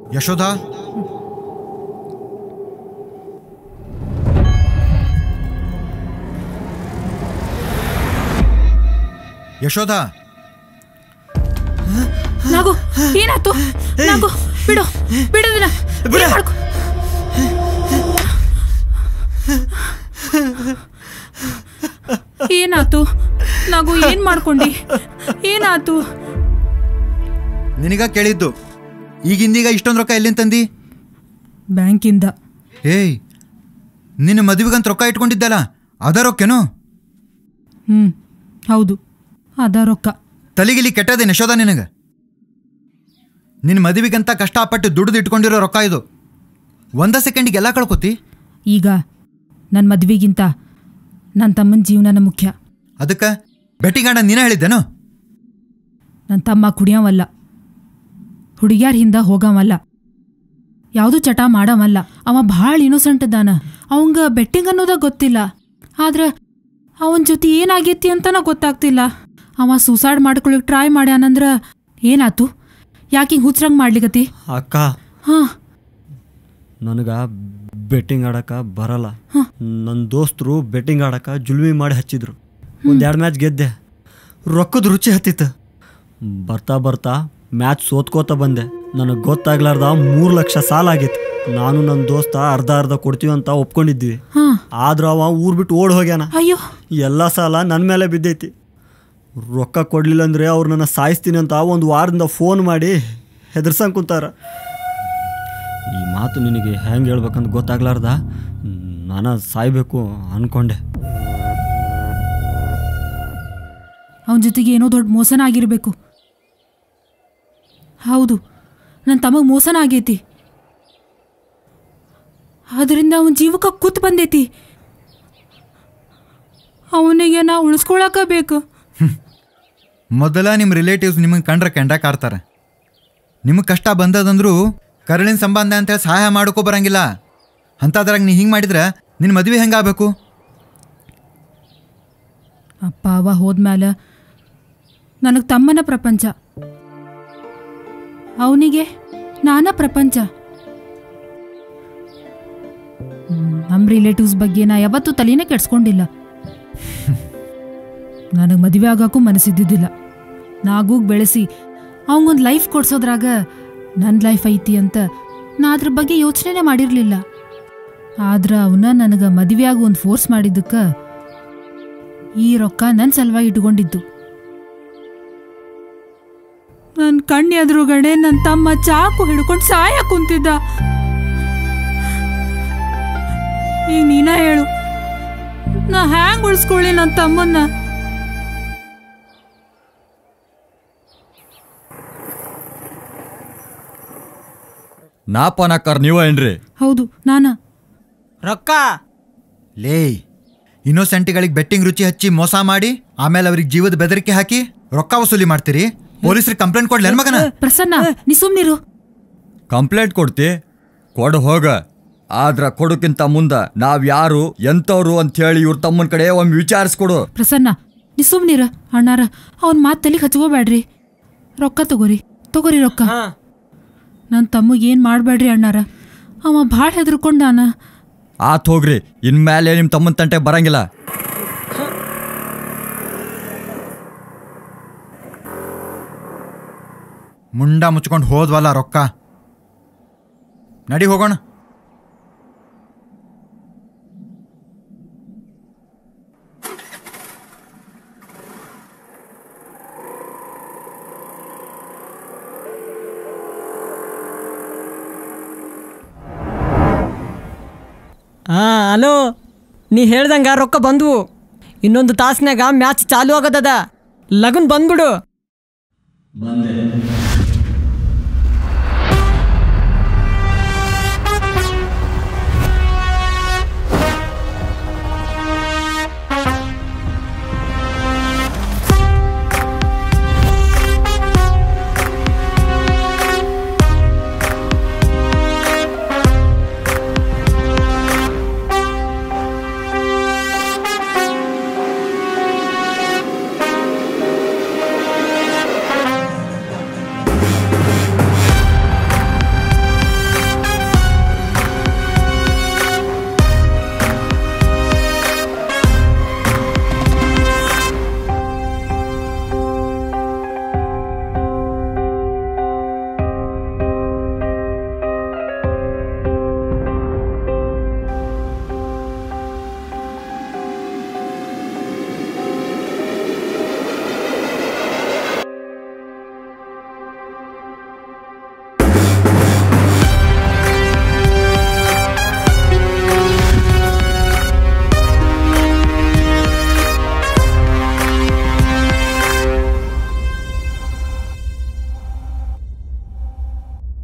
ಯಶೋಧ ಯಶೋಧ ನಾಗು ಏನಾಯ್ತು ನಾಗು ಬಿಡು ಬಿಡೋದಿನ ಬಿಡು ಮಾಡ್ಕೊ ಏನಾತು ನಾಗು ಏನ್ ಮಾಡ್ಕೊಂಡಿ ಏನಾತು ನಿನಗ ಕೇಳಿದ್ದು ಈಗಿಂದೀಗ ಇಷ್ಟೊಂದು ರೊಕ್ಕ ಎಲ್ಲಿಂದ ತಂದಿ ಬ್ಯಾಂಕಿಂದ ಏಯ್ ನಿನ್ನ ಮದುವೆಗಂತ ರೊಕ್ಕ ಇಟ್ಕೊಂಡಿದ್ದಲ್ಲ ಅದ ರೊಕ್ಕೇನು ಹ್ಮ್ ಹೌದು ಅದ ರೊಕ್ಕ ತಲೆಗಿಲಿ ಕೆಟ್ಟದೆ ಯಶೋಧ ನಿನಗೆ ನಿನ್ನ ಮದುವೆಗಂತ ಕಷ್ಟಪಟ್ಟು ದುಡ್ದು ಇಟ್ಕೊಂಡಿರೋ ರೊಕ್ಕ ಇದು ಒಂದ ಸೆಕೆಂಡಿಗೆ ಎಲ್ಲ ಕಳ್ಕೊತಿ ಈಗ ನನ್ನ ಮದ್ವೆಗಿಂತ ನನ್ನ ತಮ್ಮನ ಜೀವನನ ಮುಖ್ಯ ಅದಕ್ಕೆ ಬೆಟ್ಟಿಗಾಣ ನೀನೇ ಹೇಳಿದ್ದೇನು ನನ್ನ ತಮ್ಮ ಕುಡಿಯವಲ್ಲ ಹುಡುಗ್ಯಾರ ಹಿಂದ ಹೋಗವಲ್ಲ ಯಾವುದು ಚಟ ಮಾಡವಲ್ಲ ಅವ ಭಾಳ ಇನ್ನೋಸೆಂಟ್ ಅದಾನ ಅವಂಗ ಬೆಟ್ಟಿಂಗ್ ಅನ್ನೋದ ಗೊತ್ತಿಲ್ಲ ಆದ್ರೆ ಅವನ ಜೊತೆ ಏನಾಗೈತಿ ಅಂತನ ಗೊತ್ತಾಗ್ತಿಲ್ಲ ಅವ ಸೂಸೈಡ್ ಮಾಡ್ಕೊಳಕ್ ಟ್ರೈ ಮಾಡ್ಯಾನಂದ್ರ ಏನಾತು ಯಾಕೆ ಹಿಂಗೆ ಹುಚ್ರಂಗ್ ಮಾಡ್ಲಿಕತಿ ಅಕ್ಕ ಹಾ ನನಗ ಬೆಟ್ಟಿಂಗ್ ಆಡಕ ಬರಲ್ಲ ನನ್ನ ದೋಸ್ತರು ಬೆಟ್ಟಿಂಗ್ ಆಡಕ ಜುಲ್ಮಿ ಮಾಡಿ ಹಚ್ಚಿದ್ರು ಒಂದು ಎರಡು ಮ್ಯಾಚ್ ಗೆದ್ದೆ ರೊಕ್ಕದ ರುಚಿ ಹತ್ತಿತ್ತು ಬರ್ತಾ ಬರ್ತಾ ಮ್ಯಾಚ್ ಸೋತ್ಕೋತ ಬಂದೆ ನನಗೆ ಗೊತ್ತಾಗ್ಲಾರ್ದ ಮೂರು ಲಕ್ಷ ಸಾಲ ಆಗೈತಿ ನಾನು ನನ್ನ ದೋಸ್ತ ಅರ್ಧ ಅರ್ಧ ಕೊಡ್ತೀವಿ ಅಂತ ಒಪ್ಕೊಂಡಿದ್ವಿ ಹಾ ಆದ್ರೂ ಅವ ಊರ್ ಬಿಟ್ಟು ಓಡ್ ಹೋಗ್ಯಾನ ಅಯ್ಯೋ ಎಲ್ಲ ಸಾಲ ನನ್ನ ಮೇಲೆ ಬಿದ್ದೈತಿ ರೊಕ್ಕ ಕೊಡ್ಲಿಲ್ಲ ಅಂದ್ರೆ ಅವ್ರು ನನ್ನ ಸಾಯಿಸ್ತೀನಿ ಅಂತ ಒಂದು ವಾರದಿಂದ ಫೋನ್ ಮಾಡಿ ಹೆದರ್ಸಂಗ್ ಕುಂತಾರ ಈ ಮಾತು ನಿನಗೆ ಹೆಂಗೆ ಹೇಳ್ಬೇಕಂತ ಗೊತ್ತಾಗ್ಲಾರ್ದ ನಾನು ಸಾಯ್ಬೇಕು ಅನ್ಕೊಂಡೆ ಅವನ ಜೊತೆಗೆ ಏನೋ ದೊಡ್ಡ ಮೋಸನ ಆಗಿರಬೇಕು ಹೌದು ನನ್ನ ತಮಗೆ ಮೋಸನ ಆಗೈತಿ ಅದರಿಂದ ಅವನ ಜೀವಕ್ಕೆ ಕೂತ್ ಬಂದೈತಿ ಅವನಿಗೆ ನಾ ಉಳಿಸ್ಕೊಳಕ ಬೇಕು ಮೊದಲ ನಿಮ್ಮ ರಿಲೇಟಿವ್ಸ್ ನಿಮಗೆ ಕಂಡ್ರೆ ಕೆಂಡಾಕ್ ಆಡ್ತಾರೆ ನಿಮಗೆ ಕಷ್ಟ ಬಂದದಂದ್ರೂ ಕರಳಿನ ಸಂಬಂಧ ಅಂತೇಳಿ ಸಹಾಯ ಮಾಡೋಕ್ಕೂ ಬರಂಗಿಲ್ಲ ಅಂಥದ್ರಾಗ ನೀ ಹಿಂಗೆ ಮಾಡಿದ್ರೆ ನಿನ್ನ ಮದುವೆ ಹೆಂಗಾಗಬೇಕು ಅಪ್ಪ ಅವ ಹೋದ್ಮ್ಯಾಲ ನನಗೆ ತಮ್ಮನ ಪ್ರಪಂಚ ಅವನಿಗೆ ನಾನ ಪ್ರಪಂಚ ನಮ್ಮ ರಿಲೇಟಿವ್ಸ್ ಬಗ್ಗೆ ನಾ ಯಾವತ್ತೂ ತಲೆನೇ ಕೆಡ್ಸ್ಕೊಂಡಿಲ್ಲ ನನಗೆ ಮದುವೆ ಆಗೋಕ್ಕೂ ಮನಸ್ಸಿದ್ದಿದ್ದಿಲ್ಲ ನಾಗೂಗ್ ಬೆಳೆಸಿ ಅವಂಗೊಂದು ಲೈಫ್ ಕೊಡ್ಸೋದ್ರಾಗ ನನ್ನ ಲೈಫ್ ಐತಿ ಅಂತ ನಾ ಅದ್ರ ಬಗ್ಗೆ ಯೋಚನೆನೇ ಮಾಡಿರಲಿಲ್ಲ ಆದ್ರೆ ಅವನ ನನಗೆ ಮದುವೆಯಾಗಿ ಒಂದು ಫೋರ್ಸ್ ಮಾಡಿದ್ದಕ್ಕೆ ಈ ರೊಕ್ಕ ನನ್ನ ಸಲುವಾಗಿ ಇಟ್ಕೊಂಡಿದ್ದು ನನ್ನ ಕಣ್ಣು ಎದುರುಗಡೆ ನನ್ನ ತಮ್ಮ ಚಾಕು ಹಿಡ್ಕೊಂಡು ಸಾಯ ಕುಂತಿದ್ದ ಈಗ ನೀನ ಹೇಳು ನಾ ಹ್ಯಾಂಗ್ ಉಳಿಸ್ಕೊಳ್ಳಿ ನನ್ನ ತಮ್ಮನ್ನ ನಾಪನಕ್ಕರ್ ನೀವ ಏನ್ರಿ ಹೌದು ನಾನ ರೊಕ್ಕ ಲೇ ಇನ್ನೋಸೆಂಟ್ಗಳಿಗೆ ಬೆಟ್ಟಿಂಗ್ ರುಚಿ ಹಚ್ಚಿ ಮೋಸ ಮಾಡಿ ಆಮೇಲೆ ಅವ್ರಿಗೆ ಜೀವದ ಬೆದರಿಕೆ ಹಾಕಿ ರೊಕ್ಕ ವಸೂಲಿ ಮಾಡ್ತೀರಿ ಪೊಲೀಸರಿಗೆ ಕಂಪ್ಲೇಂಟ್ ಕೊಡ್ಲಿ ಮಗನ ಪ್ರಸನ್ನ ನೀ ಸುಮ್ನಿರು ಕಂಪ್ಲೇಂಟ್ ಕೊಡ್ತಿ ಕೊಡು ಹೋಗ ಆದ್ರ ಕೊಡೋಕ್ಕಿಂತ ಮುಂದ ನಾವ್ ಯಾರು ಎಂತವ್ರು ಅಂತ ಹೇಳಿ ಇವ್ರ ತಮ್ಮನ ಕಡೆ ಒಮ್ಮೆ ವಿಚಾರಿಸ್ಕೊಡು ಪ್ರಸನ್ನ ನೀ ಸುಮ್ನಿರ ಅಣ್ಣಾರ ಅವನ್ ಮಾತು ತಲೆಗೆ ಹಚ್ಕೋಬೇಡ್ರಿ ರೊಕ್ಕ ತಗೋರಿ ತಗೋರಿ ರೊಕ್ಕ ನನ್ನ ತಮ್ಮಗೆ ಏನು ಮಾಡಬೇಡ್ರಿ ಅಣ್ಣಾರ ಅವ ಭಾಳ ಹೆದರ್ಕೊಂಡಾನ ಆತ್ ಹೋಗ್ರಿ ಇನ್ಮೇಲೆ ನಿಮ್ ತಮ್ಮನ ತಂಟೆ ಬರಂಗಿಲ್ಲ ಮುಂಡ ಮುಚ್ಕೊಂಡು ಹೋದ್ವಲ್ಲ ರೊಕ್ಕ ನಡಿ ಹೋಗೋಣ ಹಾಂ ಹಲೋ ನೀ ಹೇಳ್ದಂಗ ರೊಕ್ಕ ಬಂದ್ವು ಇನ್ನೊಂದು ತಾಸ್ನ್ಯಾಗ ಮ್ಯಾಚ್ ಚಾಲು ಆಗದದ ಲಗನ್ ಬಂದ್ಬಿಡು